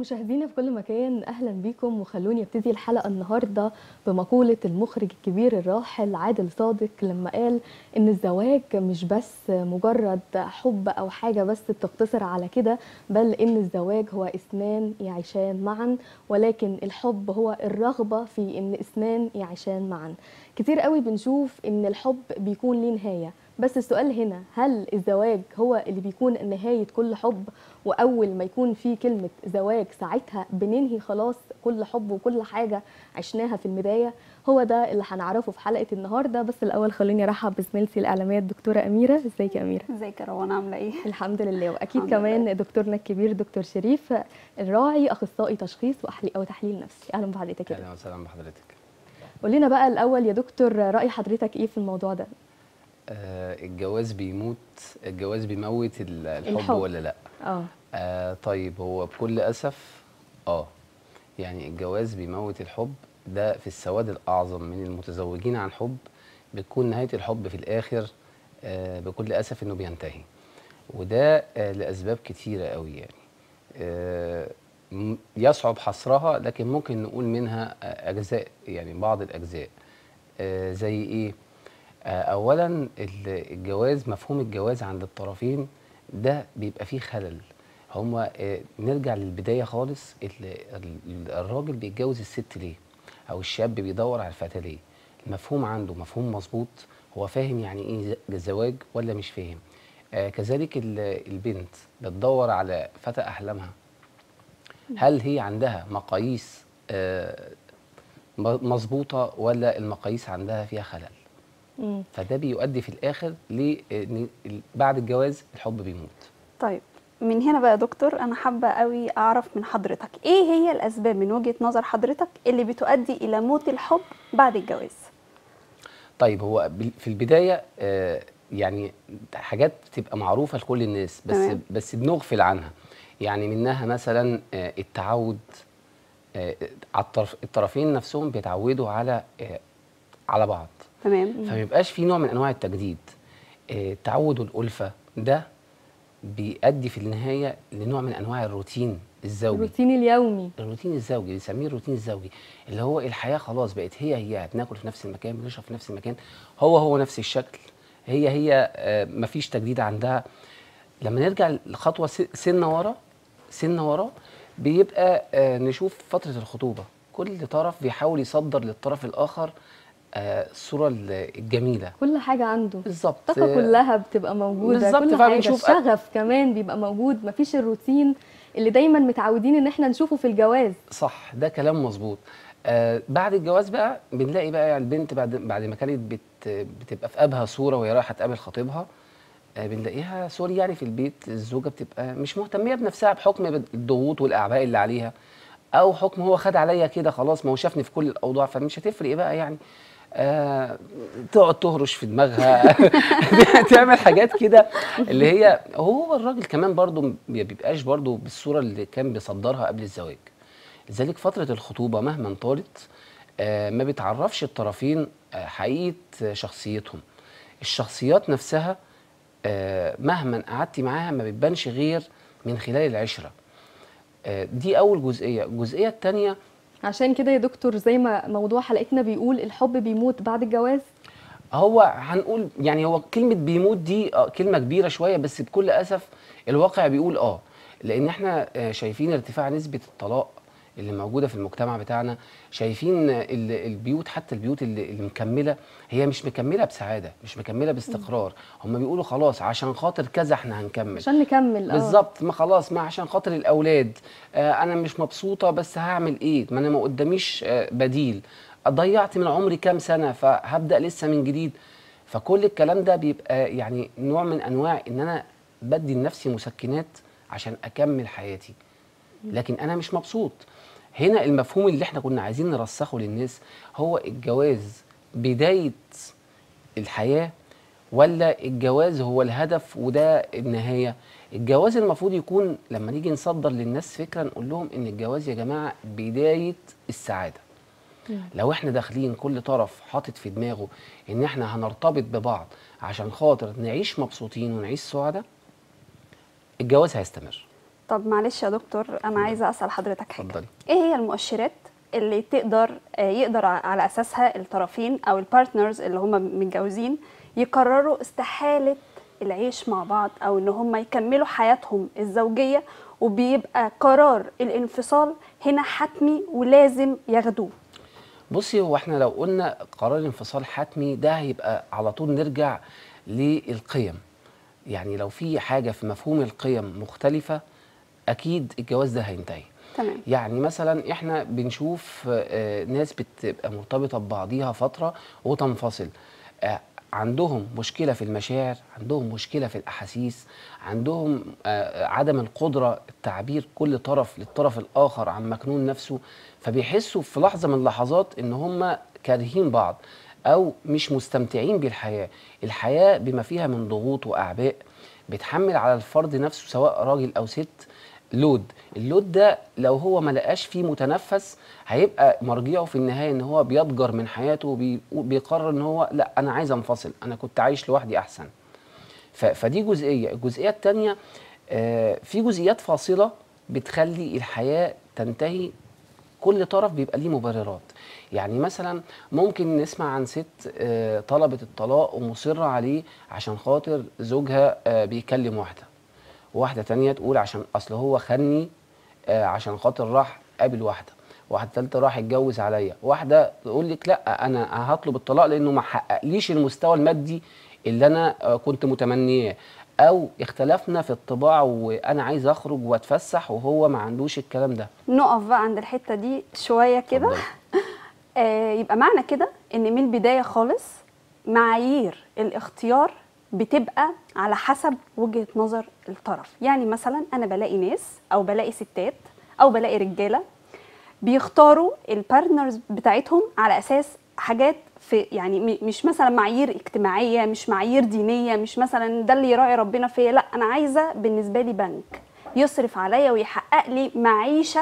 مشاهدينا في كل مكان اهلا بيكم وخلوني ابتدي الحلقه النهارده بمقوله المخرج الكبير الراحل عادل صادق لما قال ان الزواج مش بس مجرد حب او حاجه بس بتقتصر على كده بل ان الزواج هو اثنان يعيشان معا ولكن الحب هو الرغبه في ان اثنان يعيشان معا كتير قوي بنشوف ان الحب بيكون ليه نهايه بس السؤال هنا هل الزواج هو اللي بيكون نهاية كل حب وأول ما يكون في كلمة زواج ساعتها بننهي خلاص كل حب وكل حاجة عشناها في البداية هو ده اللي هنعرفه في حلقة النهاردة بس الأول خليني أرحب بزميلتي الإعلامية الدكتورة أميرة ازيك يا أميرة؟ ازيك يا روان عامله ايه الحمد لله وأكيد الحمد كمان لله. دكتورنا الكبير دكتور شريف الراعي أخصائي تشخيص وأحلي أو تحليل نفسي أهلا بحضرتك كده اهلا وسهلا بحضرتك قول لنا بقى الأول يا دكتور رأي حضرتك إيه في الموضوع ده؟ آه الجواز بيموت الجواز بيموت ال- الحب, الحب. ولا لا اه آه طيب هو بكل اسف اه يعني الجواز بيموت الحب ده في السواد الاعظم من المتزوجين عن حب بتكون نهايه الحب في الاخر آه بكل اسف انه بينتهي وده آه لاسباب كتيره قوي يعني آه م- يصعب حصرها لكن ممكن نقول منها آه، اجزاء يعني بعض الاجزاء آه زي ايه آه، اولا ال- الجواز مفهوم الجواز عند الطرفين ده بيبقى فيه خلل هما آه، نرجع للبدايه خالص ال- ال- الراجل بيتجوز الست ليه او الشاب بيدور على الفتاه ليه المفهوم عنده مفهوم مظبوط هو فاهم يعني ايه ز- زواج ولا مش فاهم آه كذلك ال- البنت بتدور على فتى احلامها هل هي عندها مقاييس آه، م- مظبوطه ولا المقاييس عندها فيها خلل مم. فده بيؤدي في الاخر ل إن ال- بعد الجواز الحب بيموت طيب من هنا بقى يا دكتور انا حابه قوي اعرف من حضرتك ايه هي الاسباب من وجهه نظر حضرتك اللي بتؤدي الى موت الحب بعد الجواز طيب هو بال- في البدايه آه، يعني حاجات بتبقى معروفه لكل الناس بس تمام. بس بنغفل عنها يعني منها مثلا آه، التعود آه، على الطرف الطرفين نفسهم بيتعودوا على آه، على بعض تمام فما يبقاش في نوع من انواع التجديد آه، التعود والالفه ده بيؤدي في النهايه لنوع من انواع الروتين الزوجي الروتين اليومي الروتين الزوجي بنسميه الروتين الزوجي اللي هو الحياه خلاص بقت هي هي بناكل في نفس المكان بنشرب في نفس المكان هو هو نفس الشكل هي هي آه، مفيش تجديد عندها لما نرجع لخطوه س- سنه ورا سنه ورا بيبقى آه، نشوف فتره الخطوبه كل طرف بيحاول يصدر للطرف الاخر آه، الصوره ال- الجميله كل حاجة عنده بالظبط الطاقة آه، كلها بتبقى موجودة بالظبط، كل حاجة فبنشوف أ- الشغف كمان بيبقى موجود مفيش الروتين اللي دايما متعودين ان احنا نشوفه في الجواز صح ده كلام مظبوط آه بعد الجواز بقى بنلاقي بقى البنت بعد بعد ما كانت بت بتبقى في ابها صوره وهي رايحه تقابل خطيبها آه بنلاقيها سوري يعني في البيت الزوجه بتبقى مش مهتميه بنفسها بحكم الضغوط والاعباء اللي عليها او حكم هو خد عليا كده خلاص ما هو شافني في كل الاوضاع فمش هتفرق بقى يعني آه تقعد تهرش في دماغها تعمل حاجات كده اللي هي هو الراجل كمان برضو ما بيبقاش برضو بالصوره اللي كان بيصدرها قبل الزواج لذلك فترة الخطوبة مهما طالت آه، ما بتعرفش الطرفين آه، حقيقة شخصيتهم الشخصيات نفسها آه، مهما قعدتي معاها ما بتبانش غير من خلال العشرة آه، دي أول جزئية الجزئية التانية عشان كده يا دكتور زي ما موضوع حلقتنا بيقول الحب بيموت بعد الجواز هو هنقول يعني هو كلمة بيموت دي آه، كلمة كبيرة شوية بس بكل أسف الواقع بيقول اه لأن احنا آه، شايفين ارتفاع نسبة الطلاق اللي موجودة في المجتمع بتاعنا شايفين آه، ال- البيوت حتى البيوت اللي اللي مكملة هي مش مكملة بسعادة مش مكملة باستقرار هم بيقولوا خلاص عشان خاطر كذا احنا هنكمل عشان نكمل اه بالظبط ما خلاص ما عشان خاطر الاولاد آه انا مش مبسوطه بس هعمل ايه ما انا ما قداميش آه بديل ضيعت من عمري كام سنه فهبدا لسه من جديد فكل الكلام ده بيبقى يعني نوع من انواع ان انا بدي لنفسي مسكنات عشان اكمل حياتي لكن انا مش مبسوط هنا المفهوم اللي احنا كنا عايزين نرسخه للناس هو الجواز بدايه الحياه ولا الجواز هو الهدف وده النهايه الجواز المفروض يكون لما نيجي نصدر للناس فكره نقول لهم ان الجواز يا جماعه بدايه السعاده لو احنا داخلين كل طرف حاطط في دماغه ان احنا هنرتبط ببعض عشان خاطر نعيش مبسوطين ونعيش سعداء الجواز هيستمر طب معلش يا دكتور انا عايزه اسال حضرتك حاجه اتفضلي ايه هي المؤشرات اللي تقدر آه، يقدر على اساسها الطرفين او البارتنرز اللي هم متجوزين يقرروا استحاله العيش مع بعض او ان هم يكملوا حياتهم الزوجيه وبيبقى قرار الانفصال هنا حتمي ولازم ياخدوه بصي هو احنا لو قلنا قرار الانفصال حتمي ده هيبقى على طول نرجع للقيم يعني لو في حاجة في مفهوم القيم مختلفة أكيد الجواز ده هينتهي تمام يعني مثلا احنا بنشوف آه، ناس بتبقى مرتبطة ببعضيها فترة وتنفصل آه، عندهم مشكلة في المشاعر عندهم مشكلة في الأحاسيس عندهم آه، عدم القدرة التعبير كل طرف للطرف الآخر عن مكنون نفسه فبيحسوا في لحظة من اللحظات إن هم كارهين بعض أو مش مستمتعين بالحياة الحياة بما فيها من ضغوط وأعباء بتحمل على الفرد نفسه سواء راجل أو ست لود اللود ده لو هو ما لقاش فيه متنفس هيبقى مرجعه في النهايه ان هو بيضجر من حياته وبي- وبيقرر ان هو لا انا عايز انفصل انا كنت عايش لوحدي احسن ف- فدي جزئيه الجزئيه الثانيه في جزئيات فاصله بتخلي الحياه تنتهي كل طرف بيبقى ليه مبررات يعني مثلا ممكن نسمع عن ست آه، طلبت الطلاق ومصرة عليه عشان خاطر زوجها آه، بيكلم واحدة واحدة تانية تقول عشان أصل هو خني آه، عشان خاطر راح قابل واحدة واحدة تالتة راح اتجوز عليا واحدة تقول لك لا أنا هطلب الطلاق لأنه ما حققليش المستوى المادي اللي أنا آه، كنت متمنياه أو اختلفنا في الطباع وأنا عايز أخرج وأتفسح وهو ما عندوش الكلام ده نقف بقى عند الحته دي شويه كده اتفضلي. آه، يبقى معنى كده ان من البدايه خالص معايير الاختيار بتبقى على حسب وجهه نظر الطرف يعني مثلا انا بلاقي ناس او بلاقي ستات او بلاقي رجاله بيختاروا البارتنرز بتاعتهم على اساس حاجات في يعني م- مش مثلا معايير اجتماعيه مش معايير دينيه مش مثلا ده اللي يراعي ربنا فيا لا انا عايزه بالنسبه لي بنك يصرف عليا ويحقق لي معيشه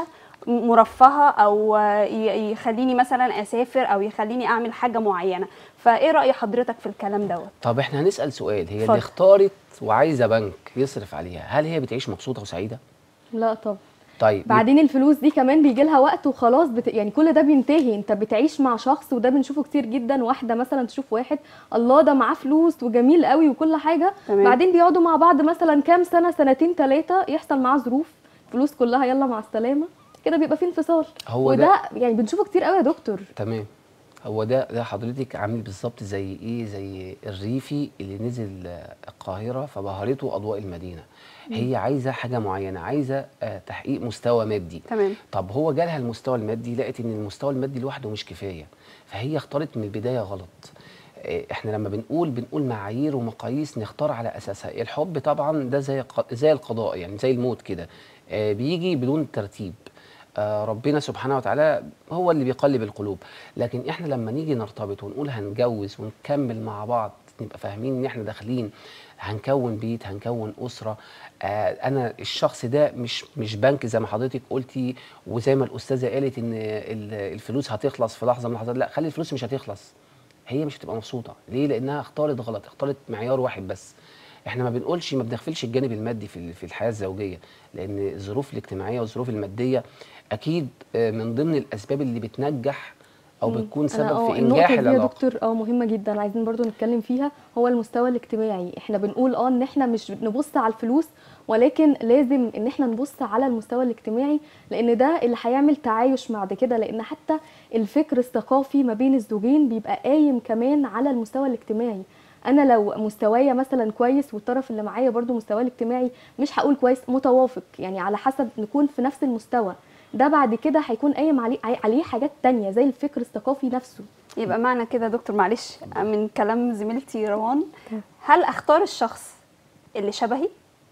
مرفهه او ي- يخليني مثلا اسافر او يخليني اعمل حاجه معينه فايه راي حضرتك في الكلام دوت طب احنا هنسأل سؤال هي اتفضل. اللي اختارت وعايزة بنك يصرف عليها هل هي بتعيش مبسوطة وسعيدة؟ لا طب طيب بعدين الفلوس دي كمان بيجي لها وقت وخلاص بت... يعني كل ده بينتهي انت بتعيش مع شخص وده بنشوفه كتير جدا واحده مثلا تشوف واحد الله ده معاه فلوس وجميل قوي وكل حاجه تمام. بعدين بيقعدوا مع بعض مثلا كام سنه سنتين ثلاثه يحصل معاه ظروف فلوس كلها يلا مع السلامه كده بيبقى في انفصال هو وده ده يعني بنشوفه كتير قوي يا دكتور تمام هو ده ده حضرتك عامل بالظبط زي ايه زي الريفي اللي نزل آه، القاهره فبهرته اضواء المدينه هي عايزه حاجه معينه عايزه آه، تحقيق مستوى مادي تمام طب هو جالها المستوى المادي لقت ان المستوى المادي لوحده مش كفايه فهي اختارت من البدايه غلط آه، احنا لما بنقول بنقول معايير ومقاييس نختار على اساسها الحب طبعا ده زي ق- زي القضاء يعني زي الموت كده آه، بيجي بدون ترتيب آه، ربنا سبحانه وتعالى هو اللي بيقلب القلوب لكن احنا لما نيجي نرتبط ونقول هنجوز ونكمل مع بعض نبقى فاهمين ان احنا داخلين هنكون بيت هنكون اسره آه انا الشخص ده مش مش بنك زي ما حضرتك قلتي وزي ما الاستاذه قالت ان ال- الفلوس هتخلص في لحظه من اللحظات لا خلي الفلوس مش هتخلص هي مش هتبقى مبسوطه ليه لانها اختارت غلط اختارت معيار واحد بس احنا ما بنقولش ما بنغفلش الجانب المادي في ال- في الحياه الزوجيه لان الظروف الاجتماعيه والظروف الماديه اكيد آه، من ضمن الاسباب اللي بتنجح او مم. بتكون أنا سبب اه في النقطة انجاح دي يا العلاقه دكتور اه مهمة جدا عايزين برضو نتكلم فيها هو المستوى الاجتماعي احنا بنقول اه ان احنا مش نبص على الفلوس ولكن لازم ان احنا نبص على المستوى الاجتماعي لان ده اللي هيعمل تعايش بعد كده لان حتى الفكر الثقافي ما بين الزوجين بيبقى قايم كمان على المستوى الاجتماعي انا لو مستوايا مثلا كويس والطرف اللي معايا برضو مستواه الاجتماعي مش هقول كويس متوافق يعني على حسب نكون في نفس المستوى ده بعد كده هيكون قايم عليه عليه حاجات تانية زي الفكر الثقافي نفسه يبقى معنى كده يا دكتور معلش من كلام زميلتي روان تمام. هل اختار الشخص اللي شبهي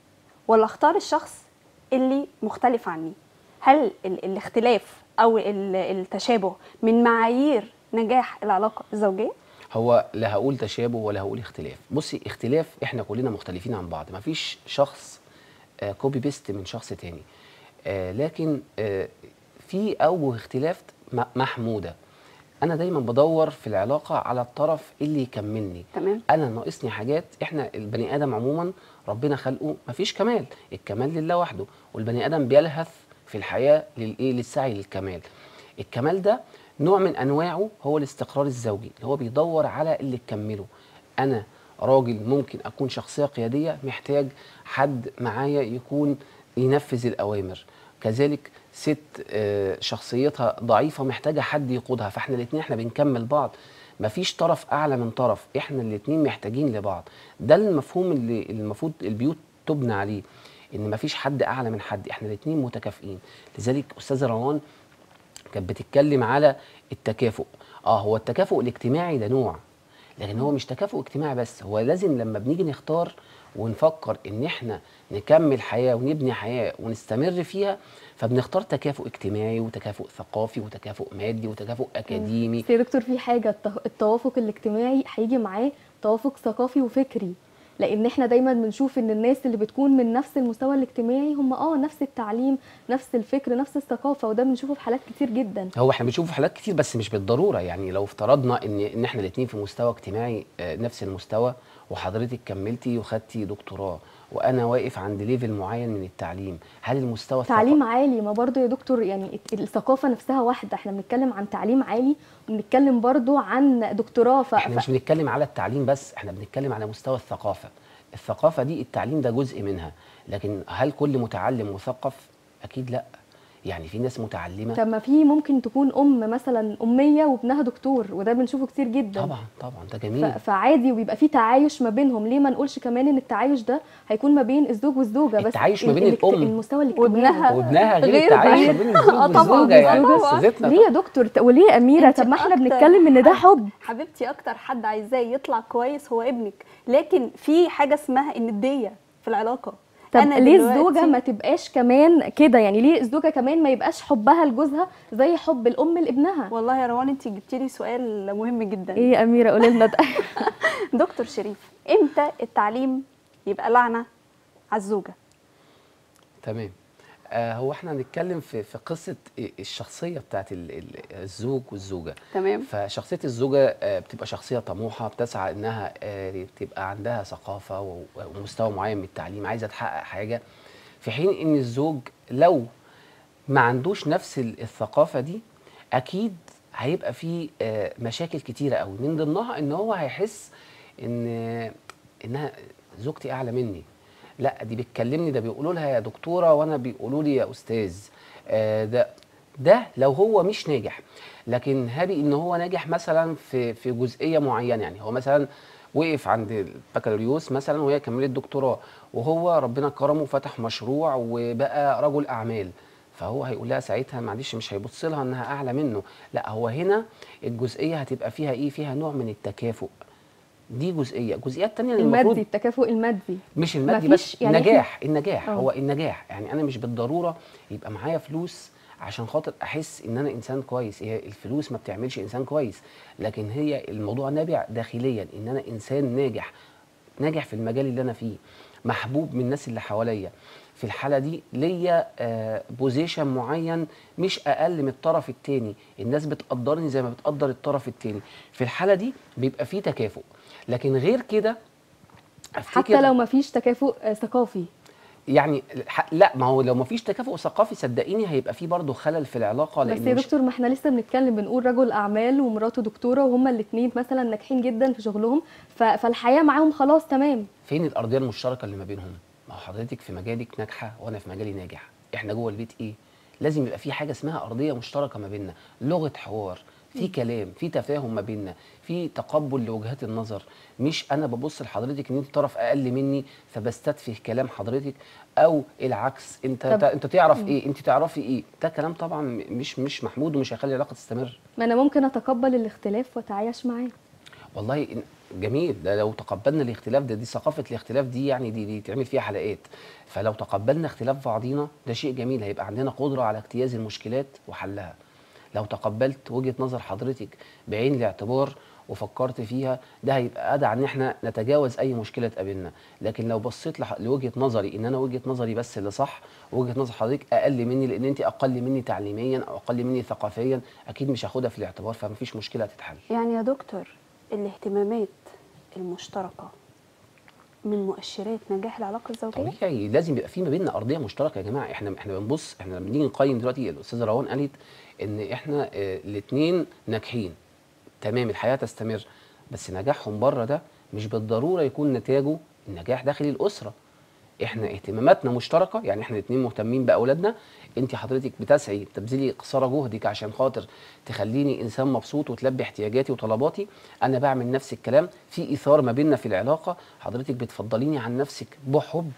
ولا اختار الشخص اللي مختلف عني هل ال- الاختلاف او ال- التشابه من معايير نجاح العلاقه الزوجيه هو لا هقول تشابه ولا هقول اختلاف بصي اختلاف احنا كلنا مختلفين عن بعض مفيش شخص آه كوبي بيست من شخص تاني آه لكن آه في اوجه اختلاف م- محموده انا دايما بدور في العلاقه على الطرف اللي يكملني تمام انا ناقصني حاجات احنا البني ادم عموما ربنا خلقه مفيش كمال الكمال لله وحده والبني ادم بيلهث في الحياه للايه للسعي للكمال الكمال ده نوع من انواعه هو الاستقرار الزوجي اللي هو بيدور على اللي تكمله انا راجل ممكن اكون شخصيه قياديه محتاج حد معايا يكون ينفذ الاوامر كذلك ست آه، شخصيتها ضعيفه محتاجه حد يقودها فاحنا الاثنين احنا بنكمل بعض مفيش طرف اعلى من طرف احنا الاثنين محتاجين لبعض ده المفهوم اللي المفروض البيوت تبنى عليه ان مفيش حد اعلى من حد احنا الاثنين متكافئين لذلك استاذه روان كانت بتتكلم على التكافؤ اه هو التكافؤ الاجتماعي ده نوع لكن هو مش تكافؤ اجتماعي بس هو لازم لما بنيجي نختار ونفكر ان احنا نكمل حياه ونبني حياه ونستمر فيها فبنختار تكافؤ اجتماعي وتكافؤ ثقافي وتكافؤ مادي وتكافؤ اكاديمي بس يا دكتور في حاجه الت- التوافق الاجتماعي هيجي معاه توافق ثقافي وفكري لان احنا دايما بنشوف ان الناس اللي بتكون من نفس المستوى الاجتماعي هم اه نفس التعليم نفس الفكر نفس الثقافه وده بنشوفه في حالات كتير جدا هو احنا بنشوف في حالات كتير بس مش بالضروره يعني لو افترضنا ان ان احنا الاثنين في مستوى اجتماعي آه، نفس المستوى وحضرتك كملتي وخدتي دكتوراه وانا واقف عند ليفل معين من التعليم هل المستوى تعليم عالي ما برضو يا دكتور يعني الت- الثقافه نفسها واحده احنا بنتكلم عن تعليم عالي وبنتكلم برضو عن دكتوراه ف... احنا ف... مش بنتكلم على التعليم بس احنا بنتكلم على مستوى الثقافه الثقافه دي التعليم ده جزء منها لكن هل كل متعلم مثقف اكيد لا يعني في ناس متعلمه طب ما في ممكن تكون ام مثلا اميه وابنها دكتور وده بنشوفه كتير جدا طبعا طبعا ده ف... جميل فعادي وبيبقى في تعايش ما بينهم ليه ما نقولش كمان ان التعايش ده هيكون ما بين الزوج والزوجه بس التعايش ما ال- بين الاجت- الأم المستوى الاجتماعي وابنها وابنها غير, غير التعايش ما بقى. بين الزوج آه طبعاً، والزوجه يعني طبعاً. استاذتنا ليه يا دكتور ت- وليه يا اميره أنت طب ما احنا أكتر بنتكلم ان ده حد- حب حبيبتي اكتر حد عايزاه يطلع كويس هو ابنك لكن في حاجه اسمها النديه في العلاقه طب أنا ليه دلوقتي- الزوجه ما تبقاش كمان كده يعني ليه الزوجه كمان ما يبقاش حبها لجوزها زي حب الام لابنها والله يا روان انت جبتي لي سؤال مهم جدا ايه يا اميره قولي لنا ده دكتور شريف امتى التعليم يبقى لعنه على الزوجه تمام آه هو احنا هنتكلم في في قصه الشخصيه بتاعت ال- ال- الزوج والزوجه تمام فشخصيه الزوجه آه، بتبقى شخصيه طموحه بتسعى انها آه، تبقى عندها ثقافه و- ومستوى معين من التعليم عايزه تحقق حاجه في حين ان الزوج لو ما عندوش نفس ال- الثقافه دي اكيد هيبقى فيه آه، مشاكل كتيره قوي من ضمنها ان هو هيحس ان انها زوجتي اعلى مني لا دي بتكلمني ده بيقولوا لها يا دكتوره وانا بيقولوا لي يا استاذ آه، ده ده لو هو مش ناجح لكن هابي ان هو ناجح مثلا في في جزئيه معينه يعني هو مثلا وقف عند البكالوريوس مثلا وهي كملت دكتوراه وهو ربنا كرمه وفتح مشروع وبقى رجل اعمال فهو هيقول لها ساعتها معلش مش هيبص لها انها اعلى منه لا هو هنا الجزئيه هتبقى فيها ايه فيها نوع من التكافؤ دي جزئيه جزئيات تانية المادي المفروض التكافؤ المادي مش المادي مفيش بس يعني النجاح النجاح آه. هو النجاح يعني انا مش بالضروره يبقى معايا فلوس عشان خاطر احس ان انا انسان كويس هي الفلوس ما بتعملش انسان كويس لكن هي الموضوع نابع داخليا ان انا انسان ناجح ناجح في المجال اللي انا فيه محبوب من الناس اللي حواليا في الحاله دي ليا آه بوزيشن معين مش اقل من الطرف التاني الناس بتقدرني زي ما بتقدر الطرف التاني في الحاله دي بيبقى في تكافؤ لكن غير كده حتى لو ما فيش تكافؤ آه، ثقافي يعني ح- لا ما هو لو ما فيش تكافؤ ثقافي صدقيني هيبقى في برضه خلل في العلاقه بس لان يا مش دكتور ما احنا لسه بنتكلم بنقول رجل اعمال ومراته دكتوره وهما الاثنين مثلا ناجحين جدا في شغلهم ف... فالحياه معاهم خلاص تمام فين الارضيه المشتركه اللي ما بينهم ما هو حضرتك في مجالك ناجحه وانا في مجالي ناجح احنا جوه البيت ايه لازم يبقى في حاجه اسمها ارضيه مشتركه ما بيننا لغه حوار في كلام في تفاهم ما بيننا في تقبل لوجهات النظر مش انا ببص لحضرتك ان انت طرف اقل مني فبستتفه كلام حضرتك او العكس انت طب- انت تعرف ايه انت تعرفي ايه ده كلام طبعا مش مش محمود ومش هيخلي العلاقه تستمر ما انا ممكن اتقبل الاختلاف واتعايش معاه والله إن- جميل ده لو تقبلنا الاختلاف ده دي ثقافه الاختلاف دي يعني دي دي تعمل فيها حلقات فلو تقبلنا اختلاف بعضينا ده شيء جميل هيبقى عندنا قدره على اجتياز المشكلات وحلها لو تقبلت وجهه نظر حضرتك بعين الاعتبار وفكرت فيها ده هيبقى ادعى ان احنا نتجاوز اي مشكله تقابلنا لكن لو بصيت لح- لوجهه نظري ان انا وجهه نظري بس اللي صح وجهه نظر حضرتك اقل مني لان انت اقل مني تعليميا او اقل مني ثقافيا اكيد مش هاخدها في الاعتبار فمفيش مشكله هتتحل يعني يا دكتور الاهتمامات المشتركه من مؤشرات نجاح العلاقه الزوجيه طبيعي لازم يبقى في ما بيننا ارضيه مشتركه يا جماعه احنا احنا بنبص احنا لما نيجي نقيم دلوقتي الاستاذه روان قالت ان احنا الاثنين ناجحين تمام الحياه تستمر بس نجاحهم بره ده مش بالضروره يكون نتاجه النجاح داخل الاسره احنا اهتماماتنا مشتركه يعني احنا الاثنين مهتمين باولادنا انت حضرتك بتسعي بتبذلي قصارى جهدك عشان خاطر تخليني انسان مبسوط وتلبي احتياجاتي وطلباتي انا بعمل نفس الكلام في ايثار ما بيننا في العلاقه حضرتك بتفضليني عن نفسك بحب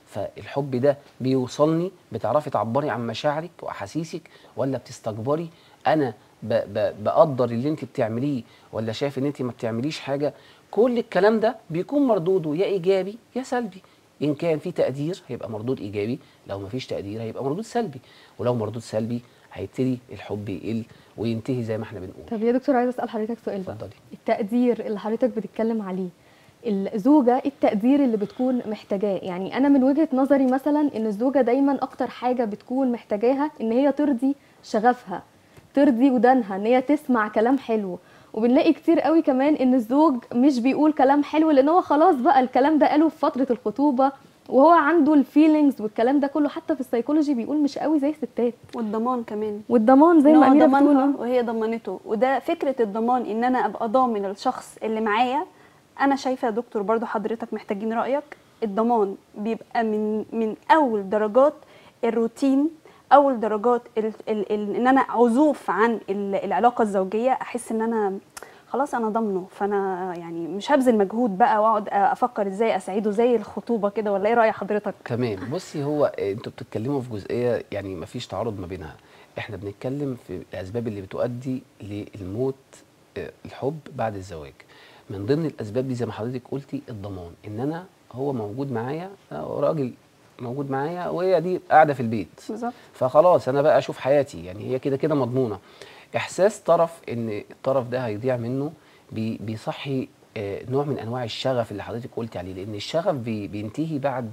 فالحب ده بيوصلني بتعرفي تعبري عن مشاعرك واحاسيسك ولا بتستكبري انا ب ب بقدر اللي انت بتعمليه ولا شايف ان انت ما بتعمليش حاجه كل الكلام ده بيكون مردوده يا ايجابي يا سلبي ان كان في تقدير هيبقى مردود ايجابي لو ما فيش تقدير هيبقى مردود سلبي ولو مردود سلبي هيبتدي الحب يقل وينتهي زي ما احنا بنقول طب يا دكتور عايزه اسال حضرتك سؤال بقى اتفضلي التقدير اللي حضرتك بتتكلم عليه الزوجه إيه التقدير اللي بتكون محتاجاه يعني انا من وجهه نظري مثلا ان الزوجه دايما اكتر حاجه بتكون محتاجاها ان هي ترضي شغفها ترضي ودانها ان هي تسمع كلام حلو وبنلاقي كتير قوي كمان ان الزوج مش بيقول كلام حلو لان هو خلاص بقى الكلام ده قاله في فتره الخطوبه وهو عنده الفيلينجز والكلام ده كله حتى في السيكولوجي بيقول مش قوي زي الستات والضمان كمان والضمان زي إن ما هو اميره ضمنها بتقول وهي ضمنته وده فكره الضمان ان انا ابقى ضامن الشخص اللي معايا انا شايفه يا دكتور برضو حضرتك محتاجين رايك الضمان بيبقى من من اول درجات الروتين اول درجات ال ال ال ان انا عزوف عن ال العلاقه الزوجيه احس ان انا خلاص انا ضامنه فانا يعني مش هبذل مجهود بقى واقعد افكر ازاي اسعده زي الخطوبه كده ولا ايه راي حضرتك تمام بصي هو آه، انتوا بتتكلموا في جزئيه يعني ما فيش تعارض ما بينها احنا بنتكلم في الاسباب اللي بتؤدي للموت آه، الحب بعد الزواج من ضمن الاسباب دي زي ما حضرتك قلتي الضمان ان انا هو موجود معايا آه، راجل موجود معايا وهي دي قاعده في البيت بالظبط فخلاص انا بقى اشوف حياتي يعني هي كده كده مضمونه احساس طرف ان الطرف ده هيضيع منه بي بيصحي آه، نوع من انواع الشغف اللي حضرتك قلتي عليه لان الشغف بي بينتهي بعد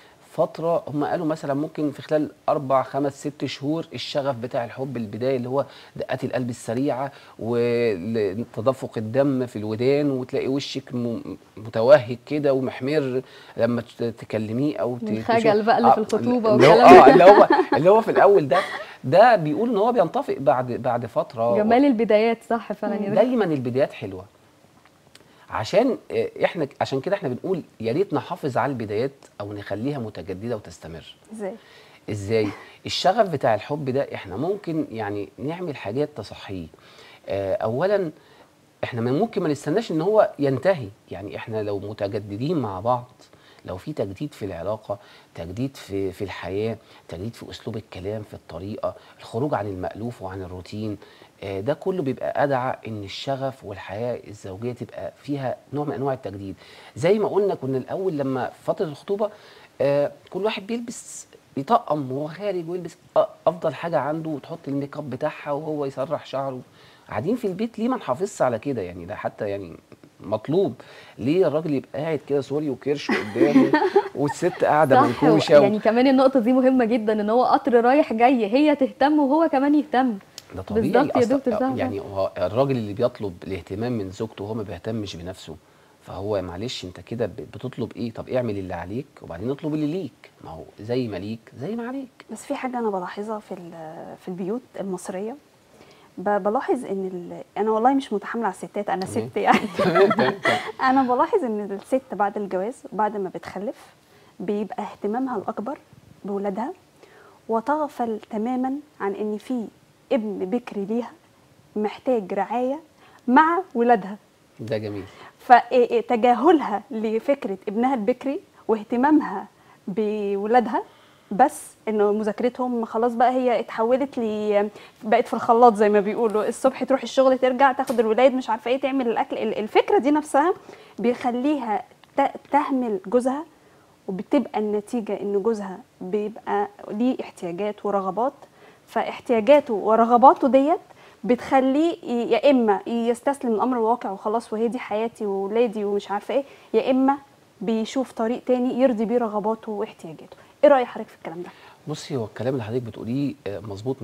فتره هم قالوا مثلا ممكن في خلال اربع خمس ست شهور الشغف بتاع الحب البدايه اللي هو دقات القلب السريعه وتدفق الدم في الودان وتلاقي وشك م- متوهج كده ومحمر لما ت- تكلميه او ت- من تشوف- خجل بقى اللي في آه، الخطوبة اللي هو والكلام اه ده. اللي هو اللي هو في الاول ده ده بيقول ان هو بينطفئ بعد بعد فتره جمال البدايات صح فعلا يا دكتور دايما البدايات حلوه عشان آه، احنا عشان كده احنا بنقول يا ريت نحافظ على البدايات او نخليها متجدده وتستمر ازاي ازاي الشغف بتاع الحب ده احنا ممكن يعني نعمل حاجات تصحيه آه، اولا احنا من ممكن ما نستناش ان هو ينتهي يعني احنا لو متجددين مع بعض لو في تجديد في العلاقه تجديد في في الحياه تجديد في اسلوب الكلام في الطريقه الخروج عن المالوف وعن الروتين آه، ده كله بيبقى ادعى ان الشغف والحياه الزوجيه تبقى فيها نوع من انواع التجديد زي ما قلنا كنا الاول لما في فتره الخطوبه آه، كل واحد بيلبس بيطقم وهو خارج ويلبس أ- افضل حاجه عنده وتحط الميك اب بتاعها وهو يسرح شعره قاعدين في البيت ليه ما نحافظش على كده يعني ده حتى يعني مطلوب ليه الراجل يبقى قاعد كده سوري وكرش قدامه والست قاعده صح منكوشه و... يعني كمان النقطة دي مهمة جدا ان هو قطر رايح جاي هي تهتم وهو كمان يهتم ده طبيعي بالظبط يا أصلاً. دكتور صح يعني هو الراجل اللي بيطلب الاهتمام من زوجته وهو ما بيهتمش بنفسه فهو معلش انت كده ب- بتطلب ايه طب اعمل اللي عليك وبعدين اطلب اللي ليك ما هو زي ما ليك زي ما عليك بس في حاجة أنا بلاحظها في ال- في البيوت المصرية ب- بلاحظ إن ال- أنا والله مش متحاملة على الستات أنا تمام. ست يعني تمام تمام تمام. أنا بلاحظ إن الست بعد الجواز بعد ما بتخلف بيبقى اهتمامها الأكبر بولادها وتغفل تماما عن إن في ابن بكري ليها محتاج رعاية مع ولادها ده جميل فتجاهلها لفكره ابنها البكري واهتمامها بولادها بس انه مذاكرتهم خلاص بقى هي اتحولت ل بقت في الخلاط زي ما بيقولوا الصبح تروح الشغل ترجع تاخد الولاد مش عارفه ايه تعمل الاكل ال- الفكره دي نفسها بيخليها ت- تهمل جوزها وبتبقى النتيجه ان جوزها بيبقى ليه احتياجات ورغبات فاحتياجاته ورغباته ديت بتخليه ي- يا اما يستسلم لامر الواقع وخلاص وهي دي حياتي وولادي ومش عارفه ايه يا اما بيشوف طريق تاني يرضي بيه رغباته واحتياجاته ايه راي حضرتك في الكلام ده بصي هو الكلام اللي حضرتك بتقوليه آه، مظبوط 100%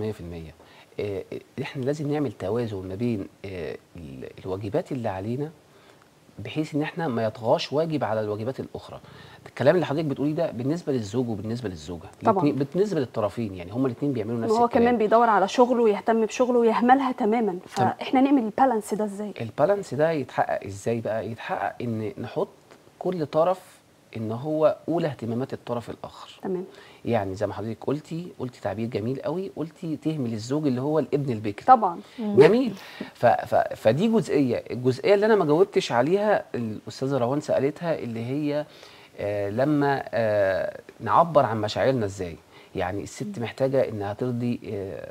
آه، احنا لازم نعمل توازن ما بين آه، ال- الواجبات اللي علينا بحيث ان احنا ما يطغاش واجب على الواجبات الاخرى الكلام اللي حضرتك بتقوليه ده بالنسبه للزوج وبالنسبه للزوجه طبعاً. الاتنين- بالنسبه للطرفين يعني هما الاثنين بيعملوا ان نفس هو الكلام كمان بيدور على شغله ويهتم بشغله ويهملها تماما فاحنا نعمل البالانس ده ازاي البالانس ده يتحقق ازاي بقى يتحقق ان نحط كل طرف ان هو اولى اهتمامات الطرف الاخر تمام يعني زي ما حضرتك قلتي قلتي تعبير جميل قوي قلتي تهمل الزوج اللي هو الابن البكر طبعا جميل ف ف فدي جزئيه الجزئيه اللي انا ما جاوبتش عليها الاستاذه روان سالتها اللي هي آه لما آه نعبر عن مشاعرنا ازاي يعني الست محتاجه انها ترضي آه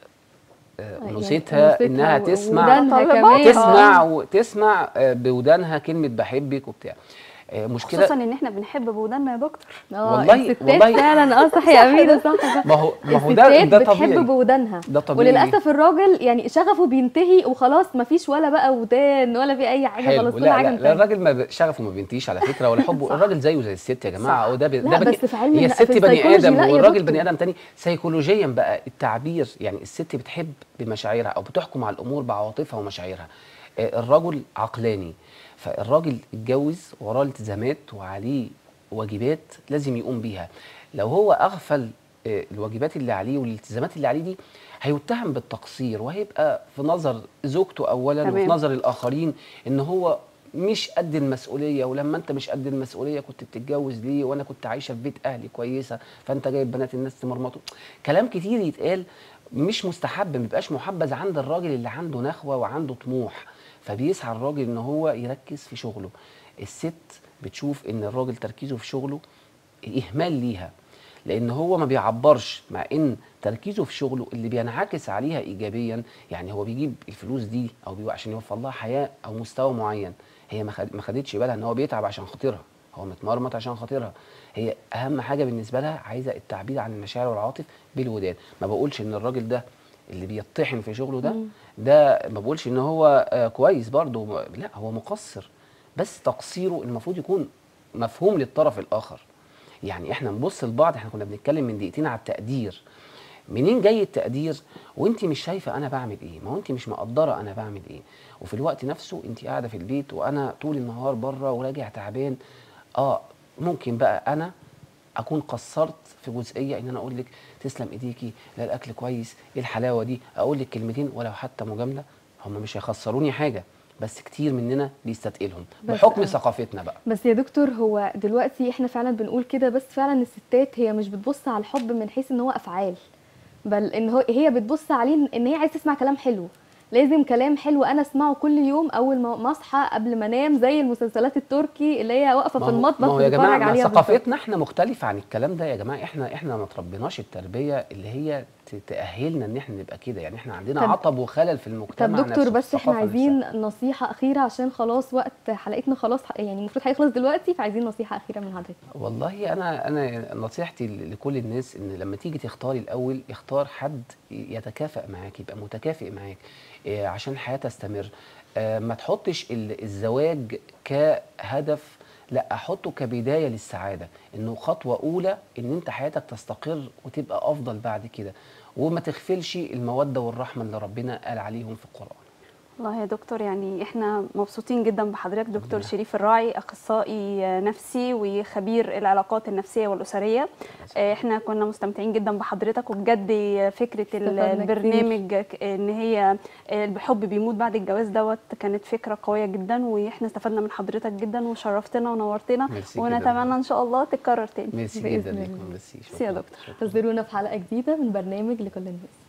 آه يعني انوثتها أنوثتها انها و- تسمع ودانها طبعاً. كمان. تسمع وتسمع آه، بودانها كلمه بحبك وبتاع آه، مشكله خصوصا ان احنا بنحب بوداننا يا دكتور اه والله- الستات والله- فعلا اه صح يا اميره صح صح ما هو ما هو ده الستات ده بتحب طبيعي بودانها ده طبيعي وللاسف الراجل يعني شغفه بينتهي وخلاص مفيش ولا بقى ودان ولا في اي حاجه حلو خلاص كل لا حاجه لا, لا انتهت الراجل ما ب- شغفه ما بينتهيش على فكره ولا حبه صح. الراجل زيه زي الست يا جماعه صح. هو ده ب- لا، ده بس في علم هي الن- الست في بني السيكولوجي ادم لا يا والراجل دكتور. بني ادم تاني سيكولوجيا بقى التعبير يعني الست بتحب بمشاعرها او بتحكم على الامور بعواطفها ومشاعرها آه، الرجل عقلاني فالراجل اتجوز وراه التزامات وعليه واجبات لازم يقوم بيها لو هو اغفل آه، الواجبات اللي عليه والالتزامات اللي عليه دي هيتهم بالتقصير وهيبقى في نظر زوجته اولا وفي تمام. نظر الاخرين ان هو مش قد المسؤوليه ولما انت مش قد المسؤوليه كنت بتتجوز ليه وانا كنت عايشه في بيت اهلي كويسه فانت جايب بنات الناس تمرمطوا كلام كتير يتقال مش مستحب ما بيبقاش محبذ عند الراجل اللي عنده نخوه وعنده طموح فبيسعى الراجل ان هو يركز في شغله الست بتشوف ان الراجل تركيزه في شغله اهمال ليها لان هو ما بيعبرش مع ان تركيزه في شغله اللي بينعكس عليها ايجابيا يعني هو بيجيب الفلوس دي او بيبقى عشان يوفر لها حياه او مستوى معين هي ما خد- ما خدتش بالها ان هو بيتعب عشان خاطرها هو متمرمط عشان خاطرها هي اهم حاجه بالنسبه لها عايزه التعبير عن المشاعر والعواطف بالوداد ما بقولش ان الراجل ده اللي بيطحن في شغله ده ده ما بقولش ان هو آه كويس برضه لا هو مقصر بس تقصيره المفروض يكون مفهوم للطرف الاخر يعني احنا نبص لبعض احنا كنا بنتكلم من دقيقتين على التقدير منين جاي التقدير وانت مش شايفه انا بعمل ايه ما هو انت مش مقدره انا بعمل ايه وفي الوقت نفسه انت قاعده في البيت وانا طول النهار بره وراجع تعبان اه ممكن بقى انا اكون قصرت في جزئيه ان انا اقول لك تسلم ايديكي لا الاكل كويس ايه الحلاوه دي اقول لك كلمتين ولو حتى مجامله هم مش هيخسروني حاجه بس كتير مننا بيستثقلهم بس بحكم آه. ثقافتنا بقى بس يا دكتور هو دلوقتي احنا فعلا بنقول كده بس فعلا الستات هي مش بتبص على الحب من حيث ان هو افعال بل ان هو هي بتبص عليه ان هي عايزه تسمع كلام حلو لازم كلام حلو انا اسمعه كل يوم اول ما ما اصحى قبل ما انام زي المسلسلات التركي اللي هي واقفه ما في هو- المطبخ ما هو يا بتتفرج جماعه ما عليها بالظبط. ثقافتنا احنا مختلفه عن الكلام ده يا جماعه احنا احنا ما تربيناش التربيه اللي هي ت- تاهلنا ان احنا نبقى كده يعني احنا عندنا طب- عطب وخلل في طب المجتمع دكتور نفسه، بس احنا الثقافة عايزين نفسها. نصيحه اخيره عشان خلاص وقت حلقتنا خلاص يعني المفروض هيخلص دلوقتي فعايزين نصيحه اخيره من حضرتك والله انا انا نصيحتي ل- لكل الناس ان لما تيجي تختاري الاول اختار حد يتكافئ معاك يبقى متكافئ معاك إيه، عشان الحياه تستمر آه، ما تحطش ال- الزواج كهدف لا احطه كبدايه للسعاده انه خطوه اولى ان انت حياتك تستقر وتبقى افضل بعد كده وما تغفلش الموده والرحمه اللي ربنا قال عليهم في القران والله يا دكتور يعني احنا مبسوطين جدا بحضرتك دكتور ربنا شريف الراعي اخصائي نفسي وخبير العلاقات النفسيه والاسريه اه، احنا كنا مستمتعين جدا بحضرتك وبجد فكره ال- استفدنا كتير. البرنامج ك- ان هي اه، الحب بيموت بعد الجواز دوت كانت فكره قويه جدا واحنا استفدنا من حضرتك جدا وشرفتنا ونورتنا ميرسي جداً. ونتمنى ان شاء الله تتكرر تاني ميرسي بإذن جدا الله. ليكم ميرسي ميرسي يا شكراً. دكتور. شكراً. انتظرونا في حلقه جديده من برنامج لكل الناس